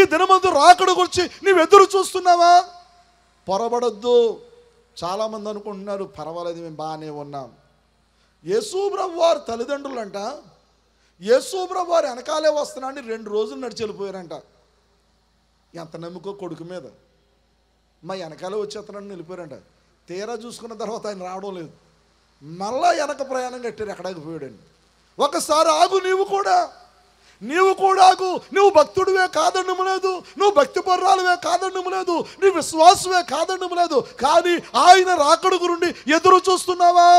దినమందు రాకడ గురించి నీవు ఎదురు చూస్తున్నావా పొరబడొద్దు చాలామంది అనుకుంటున్నారు పర్వాలేదు మేము బాగానే ఉన్నాం యేసుప్రభు వారి తల్లిదండ్రులంట యేసుప్రభు వారి వెనకాలే వస్తున్నాడని రెండు రోజులు నడిచి వెళ్ళిపోయారంట ఎంత నమ్ముకో కొడుకు మీద మా వెనకాలే వచ్చేస్తున్నాడని వెళ్ళిపోయారంట తీరా చూసుకున్న తర్వాత ఆయన రావడం లేదు మళ్ళా వెనక ప్రయాణం కట్టారు ఎక్కడికి పోయాడని ఒకసారి ఆగు నీవు కూడా నీవు కూడా ఆగు నువ్వు భక్తుడివే కాదనము లేదు నువ్వు భక్తి పర్రాలువే కాదనము లేదు నీ విశ్వాసమే కాదనము లేదు కానీ ఆయన రాకడు గురుండి ఎదురు చూస్తున్నావా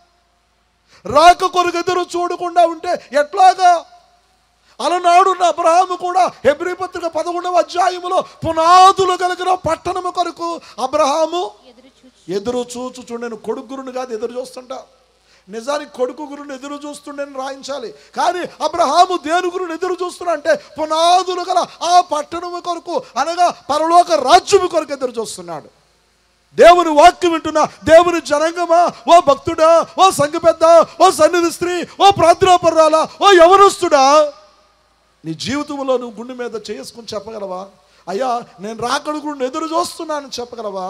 రాక కొరకు ఎదురు చూడకుండా ఉంటే ఎట్లాగా అలనాడు నా అబ్రహాము కూడా హెబ్రి పత్రిక పదకొండవ అధ్యాయములో పునాదులు కలిగిన పట్టణము కొరకు అబ్రహాము ఎదురు చూచు ఎదురు చూచుచుండెను కొడుకు గురుని కాదు ఎదురు చూస్తుంటా నిజానికి కొడుకు గురుని ఎదురు చూస్తుండేని రాయించాలి కానీ అబ్రహాము దేని గురుని ఎదురు చూస్తున్నా అంటే పునాదులు గల ఆ పట్టణము కొరకు అనగా పరలోక రాజ్యము కొరకు ఎదురు చూస్తున్నాడు దేవుని వాక్యం వింటున్నా దేవుని జనాంగమా ఓ భక్తుడా ఓ సంఘ పెద్ద ఓ సన్నిధి స్త్రీ ఓ ప్రార్థనాపర్రాలా ఓ యవనస్తుడా నీ జీవితంలో నువ్వు గుండె మీద చేసుకుని చెప్పగలవా అయ్యా నేను రాకడు గుండె ఎదురు చూస్తున్నానని చెప్పగలవా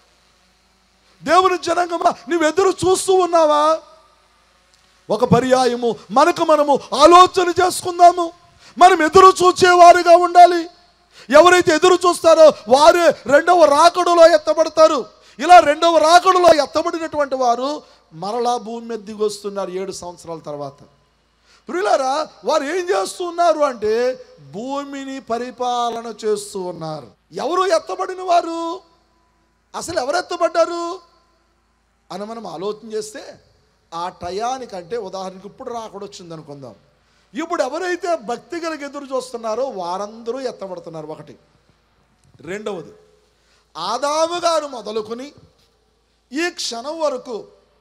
దేవుని జనాంగమా నువ్వు ఎదురు చూస్తూ ఉన్నావా ఒక పర్యాయము మనకు మనము ఆలోచన చేసుకుందాము మనం ఎదురు చూచేవారుగా ఉండాలి ఎవరైతే ఎదురు చూస్తారో వారే రెండవ రాకడులో ఎత్తబడతారు ఇలా రెండవ రాకడులో ఎత్తబడినటువంటి వారు మరలా భూమి మీద దిగొస్తున్నారు ఏడు సంవత్సరాల తర్వాత ప్రియులారా వారు ఏం చేస్తున్నారు అంటే భూమిని పరిపాలన చేస్తూ ఉన్నారు ఎవరు ఎత్తబడిన వారు అసలు ఎవరు ఎత్తబడ్డారు అని మనం ఆలోచన చేస్తే ఆ టయానికంటే ఉదాహరణకు ఇప్పుడు రాకడ వచ్చింది అనుకుందాం ఇప్పుడు ఎవరైతే భక్తి కలిగి ఎదురు చూస్తున్నారో వారందరూ ఎత్తబడుతున్నారు ఒకటి రెండవది ఆదాము గారు మొదలుకొని ఈ క్షణం వరకు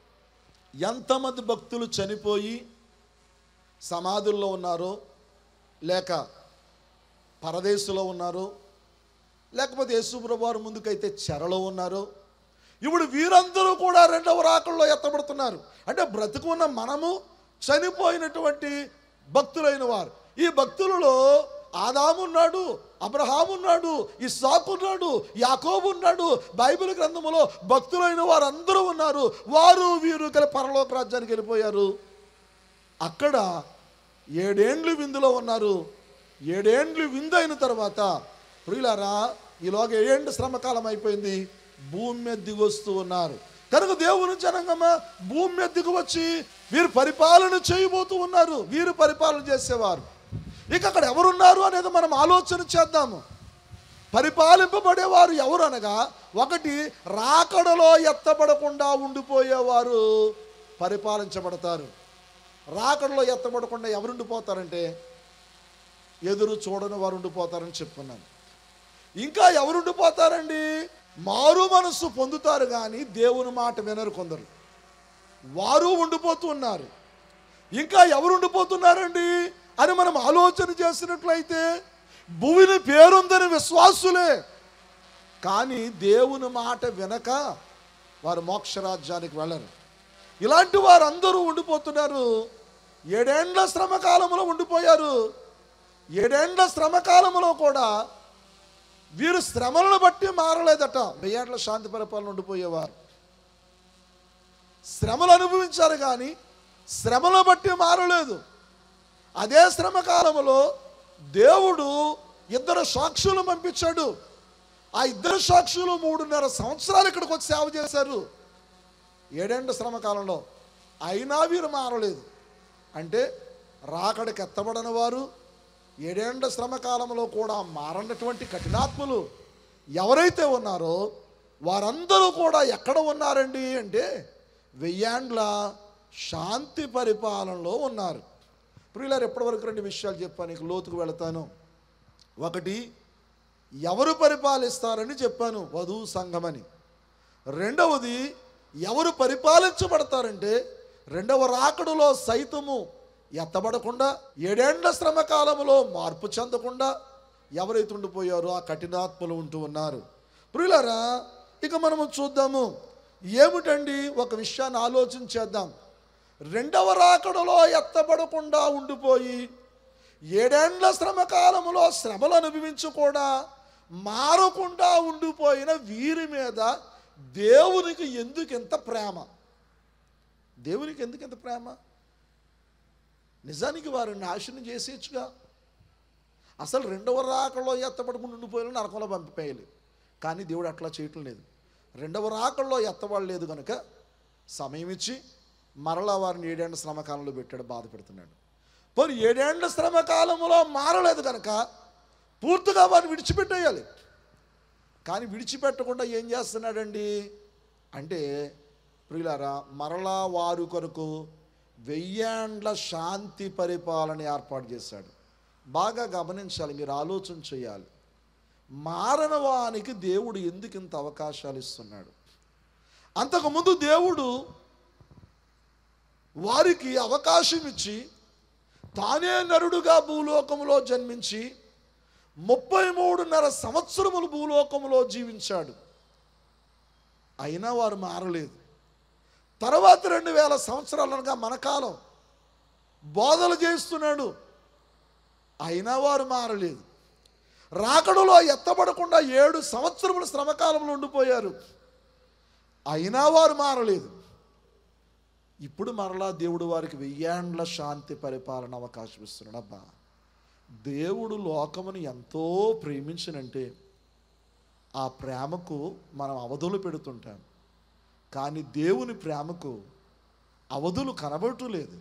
ఎంతమంది భక్తులు చనిపోయి సమాధుల్లో ఉన్నారో లేక పరదేశంలో ఉన్నారో లేకపోతే యేసుప్రభు వారు ముందుకైతే చెరలో ఉన్నారు ఇప్పుడు వీరందరూ కూడా రెండవ రాకల్లో ఎత్తబడుతున్నారు అంటే బ్రతుకు ఉన్న మనము చనిపోయినటువంటి భక్తులైన వారు ఈ భక్తులలో ఆదాము ఉన్నాడు అబ్రహాము ఉన్నాడు ఇస్సాకు ఉన్నాడు యాకోబు ఉన్నాడు బైబిల్ గ్రంథములో భక్తులైన వారందరూ ఉన్నారు వారు వీరు కలిసి పరలోక రాజ్యానికి వెళ్ళిపోయారు అక్కడ ఏడేండ్లు విందులో ఉన్నారు ఏడేండ్లు విందు అయిన తర్వాత ప్రియులారా ఈలోగా ఏడేండ్ల శ్రమకాలం అయిపోయింది భూమి మీద దిగొస్తూ ఉన్నారు కనుక దేవుని జనంగమా భూమి మీద దిగువచ్చి వీరు పరిపాలన చేయబోతూ ఉన్నారు వీరు పరిపాలన చేసేవారు ఇక అక్కడ ఎవరున్నారు అనేది మనం ఆలోచన చేద్దాము పరిపాలింపబడేవారు ఎవరు అనగా ఒకటి రాకడలో ఎత్తబడకుండా ఉండిపోయేవారు పరిపాలించబడతారు రాకడలో ఎత్తబడకుండా ఎవరు ఉండిపోతారంటే ఎదురు చూడని వారు ఉండిపోతారని చెప్పుకున్నాను ఇంకా ఎవరు ఉండిపోతారండి మారు మనస్సు పొందుతారు కానీ దేవుని మాట వినరు కొందరు వారు ఉండిపోతూ ఉన్నారు ఇంకా ఎవరు ఉండిపోతున్నారండి అని మనం ఆలోచన చేసినట్లయితే భూమిని పేరుందని విశ్వాసులే కానీ దేవుని మాట వినక వారు మోక్షరాజ్యానికి వెళ్ళరు ఇలాంటి వారందరూ ఉండిపోతున్నారు ఏడేండ్ల శ్రమకాలంలో ఉండిపోయారు ఏడేండ్ల శ్రమకాలంలో కూడా వీరు శ్రమలను బట్టి మారలేదట వెయ్యేండ్ల శాంతి పరిపాలన ఉండిపోయేవారు శ్రమలు అనుభవించారు కానీ శ్రమను బట్టి మారలేదు అదే శ్రమ కాలంలో దేవుడు ఇద్దరు సాక్షులు పంపించాడు ఆ ఇద్దరు సాక్షులు మూడున్నర సంవత్సరాలు ఇక్కడికి వచ్చి సేవ చేశారు ఏడేండ్ల శ్రమ కాలంలో అయినా వీరు మారలేదు అంటే రాకడికి ఎత్తబడిన వారు ఏడేండ్ల శ్రమ కాలంలో కూడా మారనటువంటి కఠినాత్ములు ఎవరైతే ఉన్నారో వారందరూ కూడా ఎక్కడ ఉన్నారండి అంటే వెయ్యాండ్ల శాంతి పరిపాలనలో ఉన్నారు ప్రియులారు ఎప్పటివరకు రెండు విషయాలు చెప్పాను నీకు లోతుకు వెళతాను ఒకటి ఎవరు పరిపాలిస్తారని చెప్పాను వధువు సంఘమని రెండవది ఎవరు పరిపాలించబడతారంటే రెండవ రాకడులో సైతము ఎత్తబడకుండా ఏడేండ్ల శ్రమ కాలంలో మార్పు చెందకుండా ఎవరైతే ఉండిపోయారో ఆ కఠినాత్మలు ఉంటూ ఉన్నారు ప్రియులారా ఇక మనము చూద్దాము ఏమిటండి ఒక విషయాన్ని ఆలోచన చేద్దాం రెండవ రాకడలో ఎత్తబడకుండా ఉండిపోయి ఏడేండ్ల శ్రమ కాలములో శ్రమలు అనుభవించు కూడా మారకుండా ఉండిపోయిన వీరి మీద దేవునికి ఎందుకు ఎంత ప్రేమ దేవునికి ఎందుకు ఎంత ప్రేమ నిజానికి వారిని నాశనం చేసేయచ్చుగా అసలు రెండవ రాకల్లో ఎత్తపడకుండా ఉండిపోయిన నరకంలో పంపిపోయాలి కానీ దేవుడు అట్లా చేయటం లేదు రెండవ రాకల్లో ఎత్తబడలేదు కనుక సమయం ఇచ్చి మరలా వారిని ఏడేండ్ల శ్రమకాలంలో పెట్టాడు బాధ పెడుతున్నాడు పోనీ ఏడేండ్ల శ్రమకాలంలో మారలేదు కనుక పూర్తిగా వారిని విడిచిపెట్టేయాలి కానీ విడిచిపెట్టకుండా ఏం చేస్తున్నాడండి అంటే ప్రియులారా మరలా వారు కొరకు వెయ్యేండ్ల శాంతి పరిపాలన ఏర్పాటు చేశాడు బాగా గమనించాలి మీరు ఆలోచన చేయాలి మారన వానికి దేవుడు ఎందుకు ఇంత అవకాశాలు ఇస్తున్నాడు అంతకుముందు దేవుడు వారికి అవకాశం ఇచ్చి తానే నరుడుగా భూలోకములో జన్మించి ముప్పై మూడున్నర సంవత్సరములు భూలోకములో జీవించాడు అయినా వారు మారలేదు తర్వాత రెండు వేల సంవత్సరాలనగా మన కాలం బోధలు చేస్తున్నాడు అయినా వారు మారలేదు రాకడలో ఎత్తబడకుండా ఏడు సంవత్సరముల శ్రమకాలంలో ఉండిపోయారు అయినా వారు మారలేదు ఇప్పుడు మరలా దేవుడు వారికి వెయ్యేండ్ల శాంతి పరిపాలన అవకాశం ఇస్తున్నాడు అబ్బా దేవుడు లోకమును ఎంతో ప్రేమించినంటే ఆ ప్రేమకు మనం అవధులు పెడుతుంటాం కానీ దేవుని ప్రేమకు అవధులు కనబడటలేదు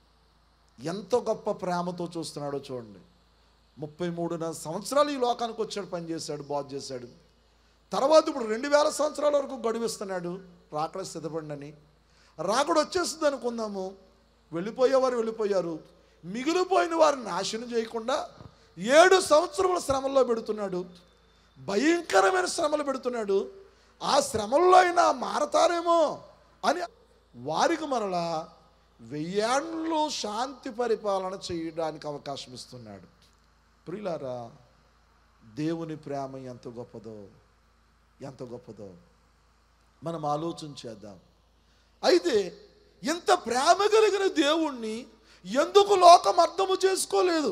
ఎంత గొప్ప ప్రేమతో చూస్తున్నాడో చూడండి ముప్పై మూడున్నర సంవత్సరాలు ఈ లోకానికి వచ్చాడు పనిచేశాడు బాగు చేశాడు తర్వాత ఇప్పుడు రెండు వేల సంవత్సరాల వరకు గడువిస్తున్నాడు రాకడ సిద్ధపడినని రాకడ వచ్చేస్తుంది అనుకుందాము వెళ్ళిపోయేవారు వెళ్ళిపోయారు మిగిలిపోయిన వారిని నాశనం చేయకుండా ఏడు సంవత్సరముల శ్రమల్లో పెడుతున్నాడు భయంకరమైన శ్రమలు పెడుతున్నాడు ఆ శ్రమల్లో అయినా మారతారేమో అని వారికి మరలా వెయ్యేండ్లు శాంతి పరిపాలన చేయడానికి అవకాశం ఇస్తున్నాడు ప్రియులారా దేవుని ప్రేమ ఎంత గొప్పదో ఎంత గొప్పదో మనం ఆలోచన చేద్దాం అయితే ఇంత ప్రేమ కలిగిన దేవుణ్ణి ఎందుకు లోకం అర్థము చేసుకోలేదు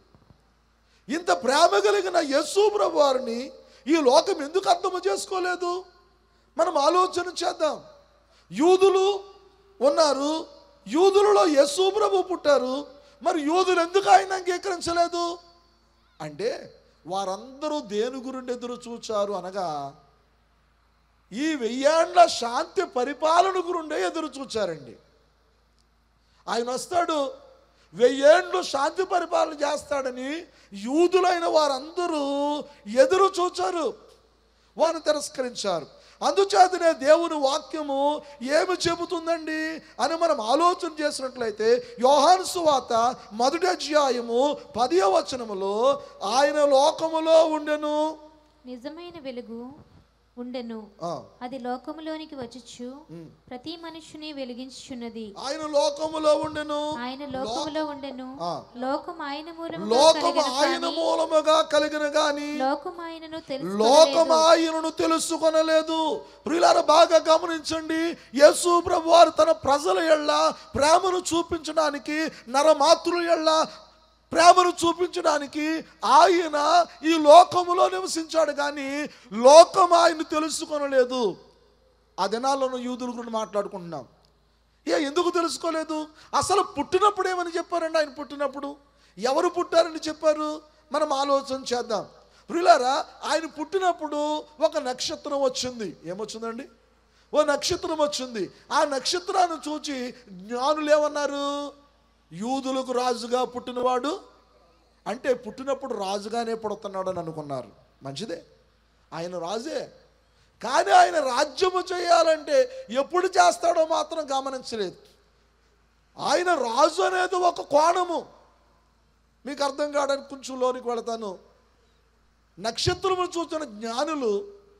ఇంత ప్రేమ కలిగిన యస్సు ప్రభు వారిని ఈ లోకం ఎందుకు అర్థము చేసుకోలేదు మనం ఆలోచన చేద్దాం యూదులు ఉన్నారు యూదులలో యస్సు ప్రభు పుట్టారు మరి యూదులు ఎందుకు ఆయన అంగీకరించలేదు అంటే వారందరూ దేని గురించి ఎదురు చూచారు అనగా ఈ వెయ్యేండ్ల శాంతి పరిపాలన గురుండే ఎదురు చూచారండి ఆయన వస్తాడు వెయ్యేండ్లు శాంతి పరిపాలన చేస్తాడని యూదులైన వారందరూ ఎదురు చూచారు వారిని తిరస్కరించారు అందుచేతనే దేవుని వాక్యము ఏమి చెబుతుందండి అని మనం ఆలోచన చేసినట్లయితే యోహాను సువాత మొదటి అధ్యాయము పదియ వచనములో ఆయన లోకములో ఉండెను నిజమైన వెలుగు ఉండెను ఆ, అది లోకములోనికి వచ్చుచు ప్రతి మనుషుని వెలిగించుచున్నది ఆయన లోకములో ఉండెను ఆయన లోకములో ఉండెను ఆ. లోకం ఆయన మూలముగా లోకము కలిగెను ఆయన కాని మూలముగా కలిగిన గాని లోకం ఆయనను లోకం తెలుసు ఆయనను తెలుసుకొనలేదు ప్రియులారా బాగా గమనించండి యేసు ప్రభు వారు తన ప్రజల ఎళ్ళ ప్రేమను చూపించడానికి నరమాతృల ఎళ్ళ ప్రేమను చూపించడానికి ఆయన ఈ లోకములో నివసించాడు కానీ లోకం ఆయన తెలుసుకొనలేదు ఆ దినాల్లోనూ యూదుల గురించి మాట్లాడుకుంటున్నాం ఏ ఎందుకు తెలుసుకోలేదు అసలు పుట్టినప్పుడు ఏమని చెప్పారండి ఆయన పుట్టినప్పుడు ఎవరు పుట్టారని చెప్పారు మనం ఆలోచన చేద్దాం ప్రియులారా ఆయన పుట్టినప్పుడు ఒక నక్షత్రం వచ్చింది ఏమొచ్చిందండి ఓ నక్షత్రం వచ్చింది ఆ నక్షత్రాన్ని చూచి జ్ఞానులు ఏమన్నారు యూదులకు రాజుగా పుట్టినవాడు అంటే పుట్టినప్పుడు రాజుగానే పుడుతున్నాడు అని అనుకున్నారు మంచిదే ఆయన రాజే కానీ ఆయన రాజ్యము చేయాలంటే ఎప్పుడు చేస్తాడో మాత్రం గమనించలేదు ఆయన రాజు అనేది ఒక కోణము మీకు అర్థం కావడానికి కొంచెం లోనికి వెళతాను నక్షత్రము చూసిన జ్ఞానులు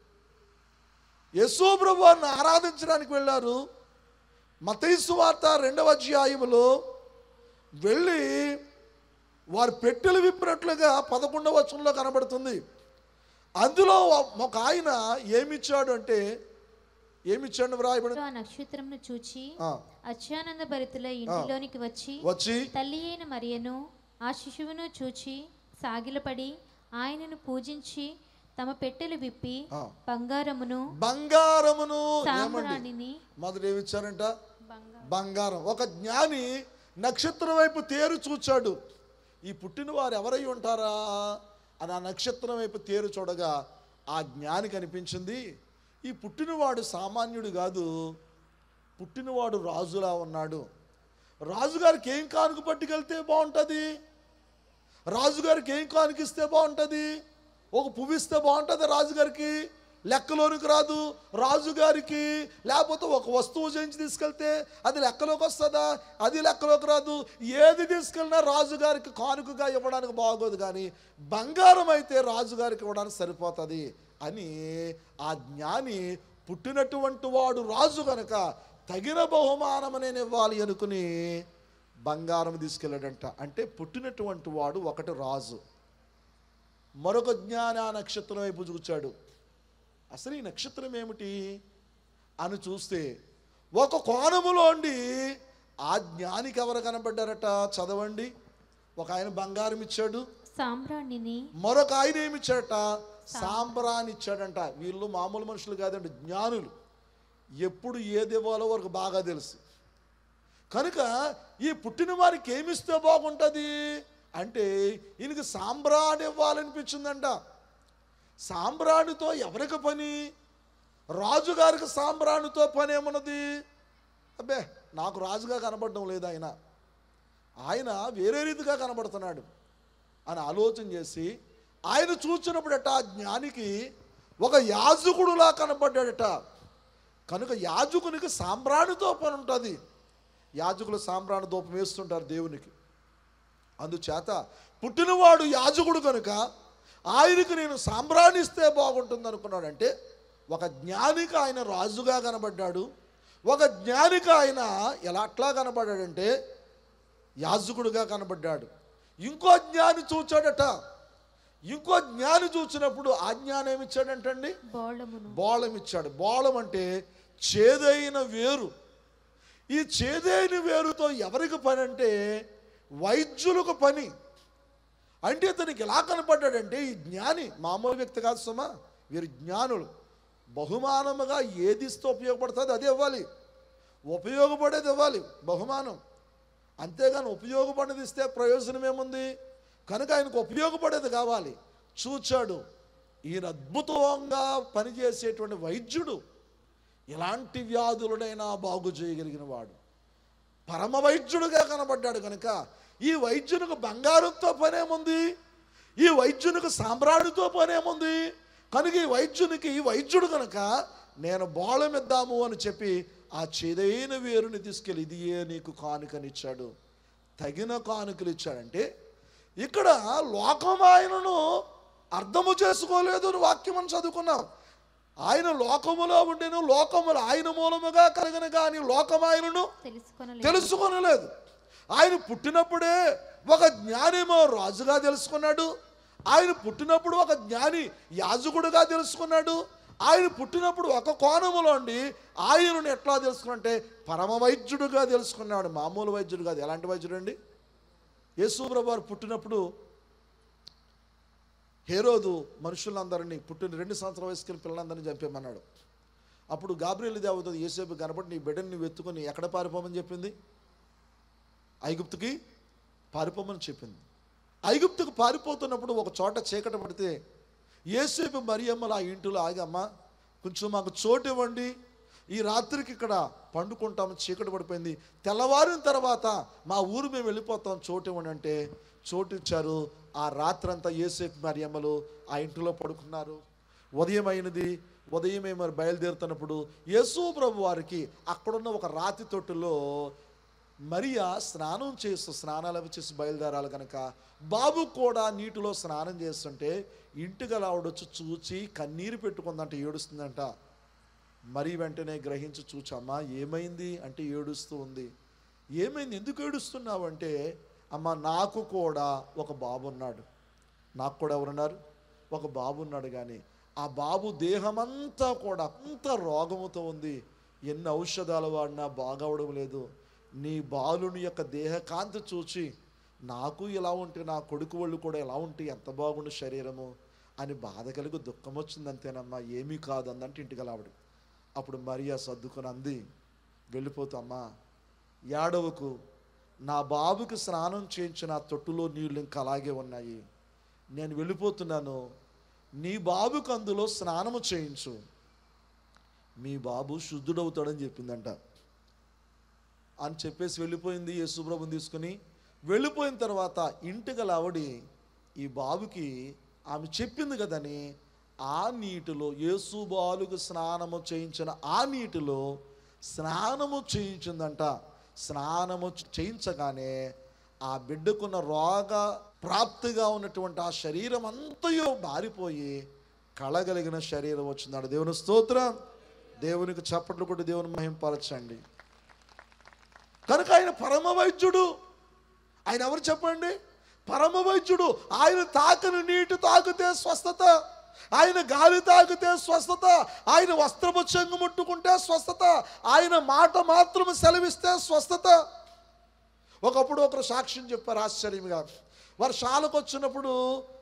యశో ప్రభువాన్ని ఆరాధించడానికి వెళ్ళారు మతైసు వార్త రెండవ అధ్యాయములో వెళ్ళి వారు పెట్టెలు విప్పినట్లుగా పదకొండవ వచనంలో కనబడుతుంది అందులో ఒక ఆయన ఏమిచ్చాడు అంటే ఏమిచ్చాడు వ్రాయబడి ఆ నక్షత్రమును చూచి ఆ, అత్యానంద భరితుల ఇంటిలోనికి వచ్చి వచ్చి తల్లి అయిన మరియను ఆ శిశువును చూచి సాగిలపడి ఆయనను పూజించి తమ పెట్టెలు విప్పి ఆ. బంగారమును బంగారమును ఏమండి సాంబ్రాణిని మొదట ఏమి ఇచ్చారంట బంగారం బంగారం ఒక జ్ఞాని నక్షత్రం వైపు తేరు చూచాడు ఈ పుట్టిన వారు ఎవరై ఉంటారా అని ఆ నక్షత్రం వైపు తేరు చూడగా ఆ జ్ఞాని కనిపించింది ఈ పుట్టినవాడు సామాన్యుడు కాదు పుట్టినవాడు రాజులా ఉన్నాడు రాజుగారికి ఏం కానుక పట్టుకెళ్తే బాగుంటుంది రాజుగారికి ఏం కానుకిస్తే బాగుంటుంది ఒక పువ్వు ఇస్తే బాగుంటుంది రాజుగారికి లెక్కలోనికి రాదు రాజుగారికి లేకపోతే ఒక వస్తువు చేయించి తీసుకెళ్తే అది లెక్కలోకి వస్తుందా అది లెక్కలోకి రాదు ఏది తీసుకెళ్ళినా రాజుగారికి కానుకగా ఇవ్వడానికి బాగోదు కానీ బంగారం అయితే రాజుగారికి ఇవ్వడానికి సరిపోతుంది అని ఆ జ్ఞాని పుట్టినటువంటి వాడు రాజు కనుక తగిన బహుమానం నేను ఇవ్వాలి అనుకుని బంగారం తీసుకెళ్ళాడంట అంటే పుట్టినటువంటి వాడు ఒకటి రాజు మరొక జ్ఞాని ఆ నక్షత్రం వైపు చూచాడు అసలు ఈ నక్షత్రం ఏమిటి అని చూస్తే ఒక కోణములోండి ఆ జ్ఞానికి ఎవరు కనబడ్డారట చదవండి ఒక ఆయన బంగారం ఇచ్చాడు సాంబ్రాణిని మరొక ఆయన ఏమి ఇచ్చాడట సాంబ్రాన్ని ఇచ్చాడంట వీళ్ళు మామూలు మనుషులు కాదండి జ్ఞానులు ఎప్పుడు ఏది ఇవ్వాలో వారికి బాగా తెలుసు కనుక ఈ పుట్టిన వారికి ఏమిస్తే బాగుంటుంది అంటే ఈయనకి సాంబ్రాణి ఇవ్వాలనిపించిందంట సాంబ్రాణితో ఎవరికి పని రాజుగారికి సాంబ్రాణితో పని ఏమున్నది అబ్బే నాకు రాజుగా కనబడడం లేదు ఆయన ఆయన వేరే రీతిగా కనబడుతున్నాడు అని ఆలోచన చేసి ఆయన చూచినప్పుడట ఆ జ్ఞానికి ఒక యాజకుడులా కనబడ్డాడట కనుక యాజకునికి సాంబ్రాణితో పని ఉంటుంది యాజకులు సాంబ్రాణి దూపం వేస్తుంటారు దేవునికి అందుచేత పుట్టినవాడు యాజకుడు కనుక ఆయనకు నేను సాంబ్రాణిస్తే బాగుంటుంది అనుకున్నాడంటే ఒక జ్ఞానికి ఆయన రాజుగా కనబడ్డాడు ఒక జ్ఞానికి ఆయన ఎలా అట్లా కనబడ్డాడంటే యాజకుడుగా కనబడ్డాడు ఇంకో జ్ఞాని చూచాడట ఇంకో జ్ఞాని చూచినప్పుడు ఆ జ్ఞానం ఏమిచ్చాడంటండి బోళమును బోళం ఇచ్చాడు బోళం అంటే చేదైన వేరు ఈ చేదైన వేరుతో ఎవరికి పని అంటే వైద్యులకు పని అంటే ఇతనికి ఎలా కనపడ్డాడంటే ఈ జ్ఞాని మామూలు వ్యక్తి కాదు సుమా వీరు జ్ఞానులు బహుమానముగా ఏది ఇస్తే ఉపయోగపడుతుంది అది ఇవ్వాలి ఉపయోగపడేది ఇవ్వాలి బహుమానం అంతేగాని ఉపయోగపడేది ఇస్తే ప్రయోజనం ఏముంది కనుక ఆయనకు ఉపయోగపడేది కావాలి చూచాడు ఈయన అద్భుతంగా పనిచేసేటువంటి వైద్యుడు ఎలాంటి వ్యాధులనైనా బాగు చేయగలిగిన వాడు పరమ వైద్యుడుగా కనబడ్డాడు కనుక ఈ వైద్యునికి బంగారంతో పనేముంది ఈ వైద్యునికి సామ్రాణితో పనేముంది కనుక ఈ వైద్యునికి ఈ వైద్యుడు కనుక నేను బోళం ఇద్దాము అని చెప్పి ఆ చేదైన వేరుని తీసుకెళ్ళి ఇది ఏ నీకు కానుకనిచ్చాడు తగిన కానుకలు ఇచ్చాడంటే ఇక్కడ లోకం ఆయనను అర్థము చేసుకోలేదు అని వాక్యం అని చదువుకున్నాం ఆయన లోకములో ఉండేను లోకములు ఆయన మూలముగా కలిగిన కానీ లోకం ఆయనను తెలుసుకొనలేదు తెలుసుకొనలేదు ఆయన పుట్టినప్పుడే ఒక జ్ఞానేమో రాజుగా తెలుసుకున్నాడు ఆయన పుట్టినప్పుడు ఒక జ్ఞాని యాజకుడుగా తెలుసుకున్నాడు ఆయన పుట్టినప్పుడు ఒక కోణములోండి ఆయనను ఎట్లా తెలుసుకున్నంటే పరమ వైద్యుడుగా తెలుసుకున్నాడు మామూలు వైద్యుడు కాదు ఎలాంటి వైద్యుడు అండి యేసుప్రభు వారు పుట్టినప్పుడు హేరోదు మనుషులందరినీ పుట్టిన రెండు సంవత్సరాల వయసుకుని పిల్లలందరినీ చంపేమన్నాడు అప్పుడు గాబ్రియల్ దేవత యేసేపు కనబడి నీ బిడ్డని నువ్వు ఎత్తుకొని ఎక్కడ పారిపోమని చెప్పింది ఐగుప్తుకి పారిపోమని చెప్పింది ఐగుప్తుకు పారిపోతున్నప్పుడు ఒక చోట చీకట పడితే ఏసేపు మరియమ్మలు ఆ ఇంటిలో ఆగమ్మా కొంచెం మాకు చోటు ఇవ్వండి ఈ రాత్రికి ఇక్కడ పండుకుంటాం చీకటి పడిపోయింది తెల్లవారిన తర్వాత మా ఊరు మేము వెళ్ళిపోతాం చోటు ఇవ్వండి అంటే చోటు ఇచ్చారు ఆ రాత్రంతా ఏసేపు మరియమ్మలు ఆ ఇంటిలో పడుకున్నారు ఉదయం అయినది ఉదయమే మరి బయలుదేరుతున్నప్పుడు యేసు ప్రభు వారికి అక్కడున్న ఒక రాతి తొట్టులో మరియా స్నానం చేస్తూ స్నానాలు అవి చేసి బయలుదేరాలి కనుక బాబు కూడా నీటిలో స్నానం చేస్తుంటే ఇంటికి ఆవిడొచ్చి చూచి కన్నీరు పెట్టుకుందంట ఏడుస్తుందంట మరి వెంటనే గ్రహించి చూచమ్మా ఏమైంది అంటే ఏడుస్తూ ఉంది ఏమైంది ఎందుకు ఏడుస్తున్నావు అంటే అమ్మ నాకు కూడా ఒక బాబు ఉన్నాడు నాకు కూడా ఎవరున్నారు ఒక బాబు ఉన్నాడు కానీ ఆ బాబు దేహమంతా కూడా అంత రోగముతో ఉంది ఎన్ని ఔషధాలు వాడినా బాగవడం లేదు నీ బాలుని యొక్క దేహకాంతి చూచి నాకు ఇలా ఉంటే నా కొడుకు వాళ్ళు కూడా ఎలా ఉంటే ఎంత బాగుండు శరీరము అని బాధ కలిగి దుఃఖం వచ్చింది అంతేనమ్మా ఏమీ కాదు అందంటే ఇంటికి ఆవిడ అప్పుడు మరియా సర్దుకొని అంది వెళ్ళిపోతామ్మా ఏడవకు నా బాబుకి స్నానం చేయించిన ఆ తొట్టులో నీళ్ళు ఇంకా అలాగే ఉన్నాయి నేను వెళ్ళిపోతున్నాను నీ బాబుకు అందులో స్నానము చేయించు మీ బాబు శుద్ధుడవుతాడని చెప్పిందంట అని చెప్పేసి వెళ్ళిపోయింది యేసుప్రభుని తీసుకుని వెళ్ళిపోయిన తర్వాత ఇంటికి ఆవిడి ఈ బాబుకి ఆమె చెప్పింది కదని ఆ నీటిలో యేసు బాలుకు స్నానము చేయించిన ఆ నీటిలో స్నానము చేయించిందంట స్నానము చేయించగానే ఆ బిడ్డకున్న రోగ ప్రాప్తిగా ఉన్నటువంటి ఆ శరీరం అంతయో మారిపోయి కళగలిగిన శరీరం వచ్చిందంట దేవుని స్తోత్రం దేవునికి చప్పట్లు కొట్టి దేవుని మహింపరచండి కనుక ఆయన పరమ వైద్యుడు ఆయన ఎవరు చెప్పండి పరమ వైద్యుడు ఆయన తాకని నీటి తాకితే స్వస్థత ఆయన గాలి తాకితే స్వస్థత ఆయన వస్త్రపు చెంగు ముట్టుకుంటే స్వస్థత ఆయన మాట మాత్రం సెలవిస్తే స్వస్థత ఒకప్పుడు ఒకరు సాక్ష్యం చెప్పారు ఆశ్చర్యంగా వర్షాలకు వచ్చినప్పుడు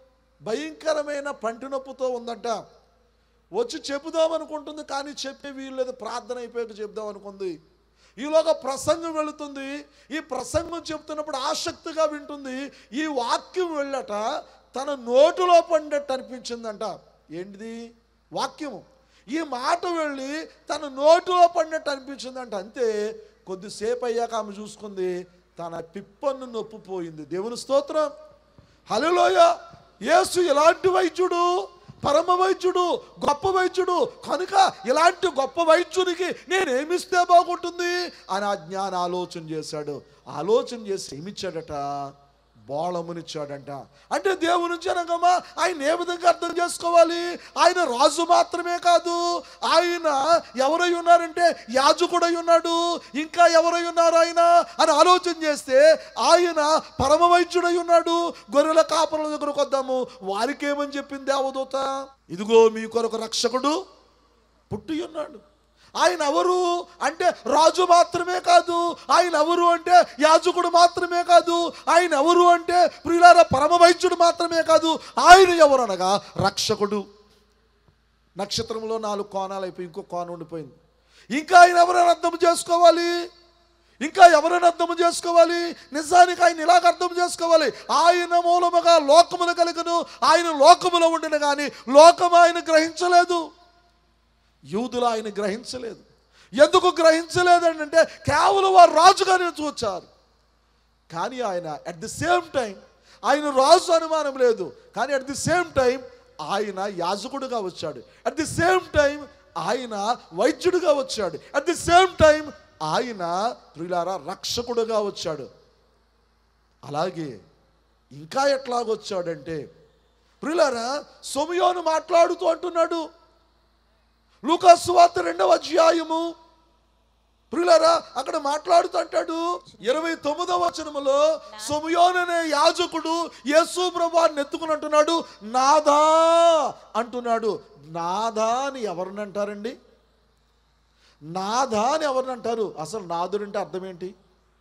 భయంకరమైన పంటి నొప్పుతో ఉందంట వచ్చి చెబుదాం అనుకుంటుంది కానీ చెప్పే వీలు లేదు ప్రార్థన అయిపోయాక చెప్దాం అనుకుంది ఈలోగా ప్రసంగం వెళుతుంది ఈ ప్రసంగం చెప్తున్నప్పుడు ఆసక్తిగా వింటుంది ఈ వాక్యం వెళ్ళట తన నోటిలో పండట్టు అనిపించిందంట ఏంటిది వాక్యము ఈ మాట వెళ్ళి తన నోటిలో పడినట్టు అనిపించిందంట అంతే కొద్దిసేపు అయ్యాక ఆమె చూసుకుంది తన పిప్పన్ను నొప్పిపోయింది దేవుని స్తోత్రం హలోయ యేసు ఇలాంటి వైద్యుడు పరమ వైద్యుడు గొప్ప వైద్యుడు కనుక ఇలాంటి గొప్ప వైద్యునికి నేనేమిస్తే బాగుంటుంది అని ఆ జ్ఞాన ఆలోచన చేశాడు ఆలోచన చేసి ఏమిచ్చాడట బోళమునిచ్చాడంట అంటే దేవుని జనగమా ఆయన ఏ విధంగా అర్థం చేసుకోవాలి ఆయన రాజు మాత్రమే కాదు ఆయన ఎవరై ఉన్నారంటే యాజకుడై ఉన్నాడు ఇంకా ఎవరై ఉన్నారు ఆయన అని ఆలోచన చేస్తే ఆయన పరమ వైద్యుడై ఉన్నాడు గొర్రెల కాపరుల దగ్గరకు వద్దాము వారికి ఏమని చెప్పింది దేవదూత ఇదిగో మీ కొరకు రక్షకుడు పుట్టి ఉన్నాడు ఆయన ఎవరు అంటే రాజు మాత్రమే కాదు ఆయన ఎవరు అంటే యాజకుడు మాత్రమే కాదు ఆయన ఎవరు అంటే ప్రియులార పరమ వైద్యుడు మాత్రమే కాదు ఆయన ఎవరు అనగా రక్షకుడు నక్షత్రంలో నాలుగు కోణాలు అయిపోయి ఇంకో కోణం ఉండిపోయింది ఇంకా ఆయన ఎవరైనా అర్థం చేసుకోవాలి ఇంకా ఎవరైనా అర్థం చేసుకోవాలి నిజానికి ఆయన ఇలాగ అర్థం చేసుకోవాలి ఆయన మూలముగా లోకమును కలుగును ఆయన లోకములో ఉండిన కానీ లోకం ఆయన గ్రహించలేదు యూదులు ఆయన గ్రహించలేదు ఎందుకు గ్రహించలేదు అంటే కేవలం వారు రాజుగానే చూచారు కానీ ఆయన అట్ ది సేమ్ టైం ఆయన రాజు అనుమానం లేదు కానీ అట్ ది సేమ్ టైం ఆయన యాజకుడుగా వచ్చాడు అట్ ది సేమ్ టైం ఆయన వైద్యుడిగా వచ్చాడు అట్ ది సేమ్ టైం ఆయన ప్రియులారా రక్షకుడుగా వచ్చాడు అలాగే ఇంకా ఎట్లాగొచ్చాడంటే ప్రియులారా సొమియోను మాట్లాడుతూ అంటున్నాడు లూకాసు వార్త రెండవ అధ్యాయము ప్రియులారా అక్కడ మాట్లాడుతూ అంటాడు ఇరవై తొమ్మిదవ వచనములో సొమయోన్ అనే యాజకుడు యేసు ప్రభాన్ని ఎత్తుకుని అంటున్నాడు నాదా అంటున్నాడు నాదా అని ఎవరిని అంటారండి నాదా అని ఎవరిని అంటారు అసలు నాదుడు అంటే అర్థం ఏంటి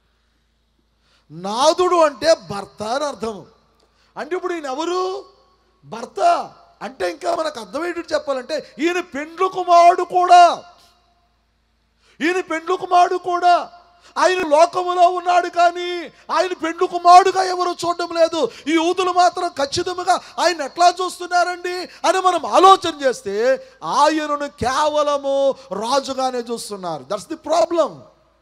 నాదుడు అంటే భర్త అని అర్థం అంటే ఇప్పుడు ఈయన ఎవరు భర్త అంటే ఇంకా మనకు అర్థమయ్యేటట్టు చెప్పాలంటే ఈయన పెండ్లు కుమారుడు కూడా ఈయన పెండ్లు కుమారుడు కూడా ఆయన లోకములో ఉన్నాడు కానీ ఆయన పెండ్లు కుమారుడుగా ఎవరు చూడడం లేదు ఈ యూదులు మాత్రం ఖచ్చితంగా ఆయన ఎట్లా చూస్తున్నారండి అని మనం ఆలోచన చేస్తే ఆయనను కేవలము రాజుగానే చూస్తున్నారు దట్స్ ది ప్రాబ్లం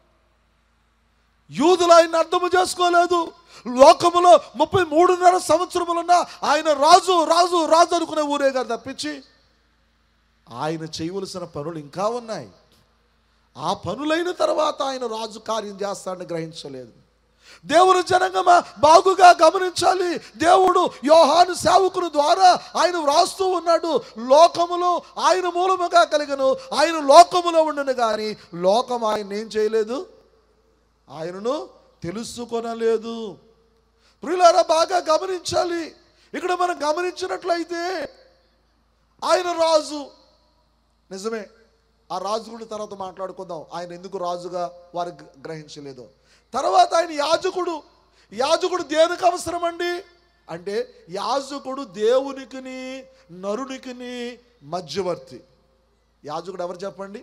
యూదులు ఆయన అర్థము చేసుకోలేదు లోకములో ముప్పై మూడున్నర సంవత్సరములున్న ఆయన రాజు రాజు రాజు అనుకునే ఊరే గారు తప్పించి ఆయన చేయవలసిన పనులు ఇంకా ఉన్నాయి ఆ పనులైన తర్వాత ఆయన రాజు కార్యం చేస్తాడని గ్రహించలేదు దేవుని జనంగమా బాగుగా గమనించాలి దేవుడు యోహాను సేవకుని ద్వారా ఆయన వ్రాస్తూ ఉన్నాడు లోకములో ఆయన మూలముగా కలిగను ఆయన లోకములో ఉండను కానీ లోకం ఆయన ఏం చేయలేదు ఆయనను తెలుసుకొనలేదు ప్రియులారా బాగా గమనించాలి ఇక్కడ మనం గమనించినట్లయితే ఆయన రాజు నిజమే ఆ రాజు గురించి తర్వాత మాట్లాడుకుందాం ఆయన ఎందుకు రాజుగా వారు గ్ర- గ్రహించలేదు తర్వాత ఆయన యాజకుడు యాజకుడు దేనికి అవసరం అండి అంటే యాజకుడు దేవునికిని నరునికిని మధ్యవర్తి యాజకుడు ఎవరు చెప్పండి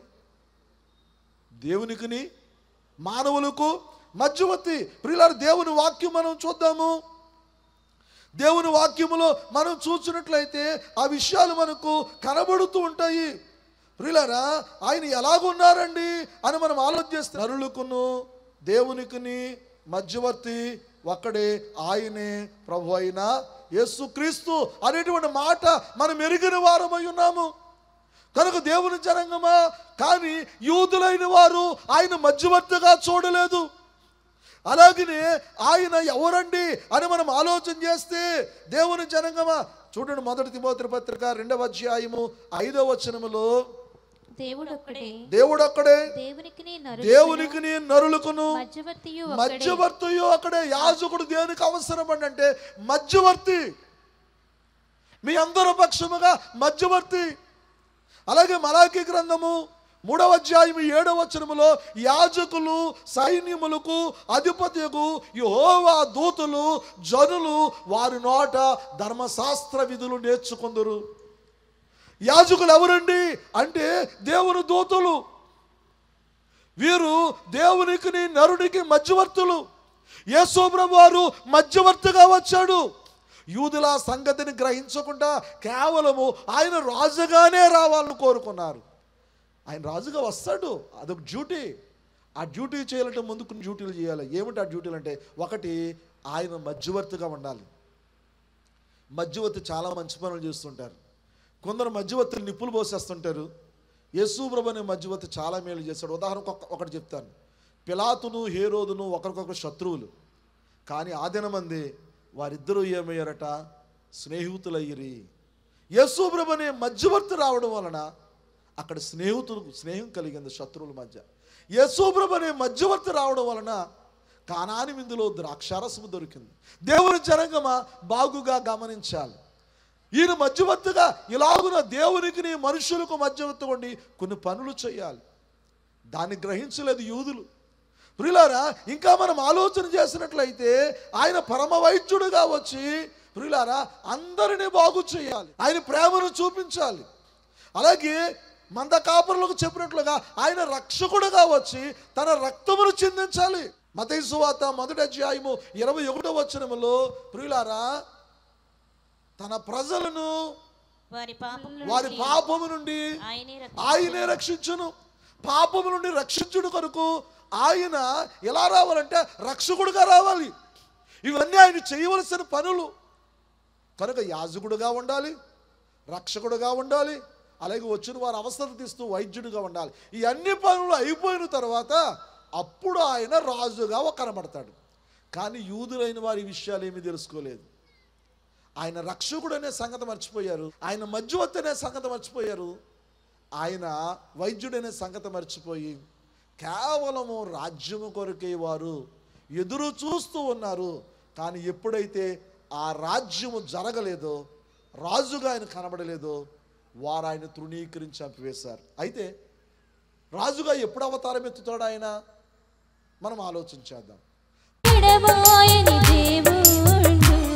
దేవునికిని మానవులకు మధ్యవర్తి ప్రియులారు దేవుని వాక్యం మనం చూద్దాము దేవుని వాక్యములో మనం చూసినట్లయితే ఆ విషయాలు మనకు కనబడుతూ ఉంటాయి ప్రియులారా ఆయన ఎలాగున్నారండి అని మనం ఆలోచిస్తే నరులకును దేవునికిని మధ్యవర్తి ఒక్కడే ఆయనే ప్రభు అయిన యేసుక్రీస్తు అనేటువంటి మాట మనం ఎరిగిన వారమై ఉన్నాము కనుక దేవుని జనంగమా కానీ యూదులైన వారు ఆయన మధ్యవర్తిగా చూడలేదు అలాగనే ఆయన ఎవరండి అని మనం ఆలోచన చేస్తే దేవుని జనంగమా చూడండి మొదటి తిమోతి పత్రిక రెండవ అధ్యాయము ఐదవ వచనములో దేవుడు ఒక్కడే దేవుడు అక్కడే దేవునికి దేవునికి నరులకును మధ్యవర్తియు ఒక్కడే మధ్యవర్తియు అక్కడే యాజకుడు దేనికి అవసరం అండి అంటే మధ్యవర్తి మీ అందరి పక్షముగా మధ్యవర్తి అలాగే మలాకి గ్రంథము మూడవ అధ్యాయం ఏడవ వచనములో యాజకులు సైన్యములకు అధిపతికు యెహోవా దూతలు జనులు వారి నోట ధర్మశాస్త్ర విధులు నేర్చుకుందరు యాజకులు ఎవరండి అంటే దేవుని దూతలు వీరు దేవునికి నరునికి మధ్యవర్తులు యేసోబ్రహ్మ వారు మధ్యవర్తిగా వచ్చాడు యూదుల సంగతిని గ్రహించకుండా కేవలము ఆయన రాజుగానే రావాలని కోరుకున్నారు ఆయన రాజుగా వస్తాడు అదొక డ్యూటీ ఆ డ్యూటీ చేయాలంటే ముందుకు డ్యూటీలు చేయాలి ఏమిటి ఆ డ్యూటీలు అంటే ఒకటి ఆయన మధ్యవర్తిగా ఉండాలి మధ్యవర్తి చాలా మంచి పనులు చేస్తుంటారు కొందరు మధ్యవర్తులు నిప్పులు పోసేస్తుంటారు యేసుప్రభు అనే మధ్యవర్తి చాలా మేలు చేశాడు ఉదాహరణకు ఒక- ఒకటి చెప్తాను పిలాతును హేరోదును ఒకరికొకరు శత్రువులు కానీ ఆ దినమంది వారిద్దరూ ఏమయ్యారట స్నేహితులయ్యిరి యేసుప్రభు అనే మధ్యవర్తి రావడం వలన అక్కడ స్నేహితులు స్నేహం కలిగింది శత్రువుల మధ్య యేసుప్రభు అనే మధ్యవర్తి రావడం వలన కానాని విందులో ద్రాక్షారసము దొరికింది దేవుని జనంగమా బాగుగా గమనించాలి ఈయన మధ్యవర్తిగా ఇలాగున దేవునికి నీ మనుషులకు మధ్యవర్తి ఉండి కొన్ని పనులు చేయాలి దాన్ని గ్రహించలేదు యూదులు ప్రియులారా ఇంకా మనం ఆలోచన చేసినట్లయితే ఆయన పరమ వైద్యుడుగా వచ్చి ప్రియులారా అందరినీ బాగు చేయాలి ఆయన ప్రేమను చూపించాలి అలాగే మంద కాపురులకు చెప్పినట్లుగా ఆయన రక్షకుడుగా వచ్చి తన రక్తమును చిందించాలి మతైసు వార్త మొదటి అధ్యాయము ఇరవై ఒకటో వచనములో ప్రియులారా తన ప్రజలను వారి పాపముల వారి నుండి పాపము నుండి ఆయనే ఆయనే రక్షించును పాపము నుండి రక్షించుడు కొరకు ఆయన ఎలా రావాలంటే రక్షకుడుగా రావాలి ఇవన్నీ ఆయన చేయవలసిన పనులు కనుక యాజకుడుగా ఉండాలి రక్షకుడుగా ఉండాలి అలాగే వచ్చిన వారు అవసరం తీస్తూ వైద్యుడిగా ఉండాలి ఈ అన్ని పనులు అయిపోయిన తర్వాత అప్పుడు ఆయన రాజుగా కనబడతాడు కానీ యూదులైన వారి ఈ విషయాలు ఏమీ తెలుసుకోలేదు ఆయన రక్షకుడు అనే సంగతి మర్చిపోయారు ఆయన మధ్యవర్తి అనే సంగతి మర్చిపోయారు ఆయన వైద్యుడనే సంగతి మర్చిపోయి కేవలము రాజ్యము కొరకే వారు ఎదురు చూస్తూ ఉన్నారు కానీ ఎప్పుడైతే ఆ రాజ్యము జరగలేదో రాజుగా ఆయన కనబడలేదో వారు ఆయన తృణీకరించి చంపివేశారు అయితే రాజుగా ఎప్పుడు అవతారం ఎత్తుతాడు ఆయన మనం ఆలోచించేద్దాం ఎడబాయని దేవుండు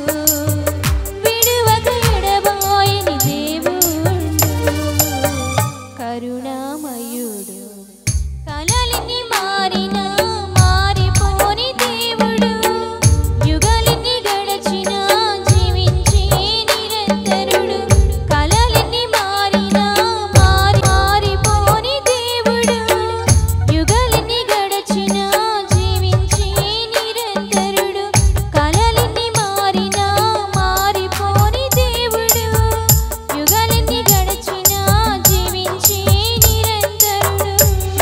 విడువక ఎడబాయని దేవుండు కరుణామయుడు కలలిని మారిన మారిపోని దేవుడు యుగలిని గడచిన జీవించే నిరంతరుడు కలలిని మారిన మారి మారిపోని దేవుడు యుగలిని గడచిన జీవించే నిరంతరుడు కలలిని మారిన మారిపోని దేవుడు యుగలిని గడచిన జీవించే నిరంతరుడు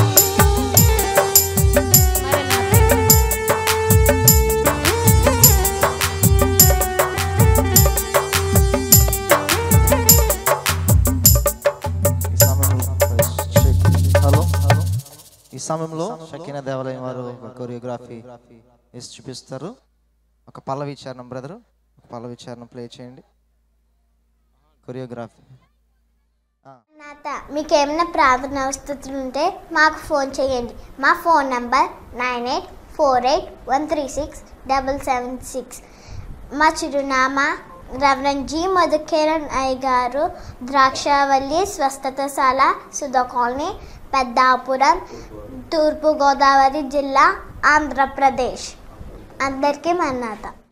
ఈ సమయంలో హలో ఈ సమయంలో షకీనా దేవాలయం వారు ఒక కొరియోగ్రఫీ వేసి చూపిస్తారు ఒక పల్లవి చరణం బ్రదర్ ఒక పల్లవి చరణం ప్లే చేయండి కొరియోగ్రఫీ నాత మీకు ఏమైనా ప్రార్థన అవస్థతులు ఉంటే మాకు ఫోన్ చేయండి మా phone number nine eight four eight one three six double seven six మా చిరునామా రెవరెండ్ జి మధుకిరణ్ అయ్య గారు ద్రాక్షావల్లి స్వస్థతశాల సుధా కాలనీ పెద్దాపురం తూర్పుగోదావరి జిల్లా ఆంధ్రప్రదేశ్ అందరికీ మన్నాత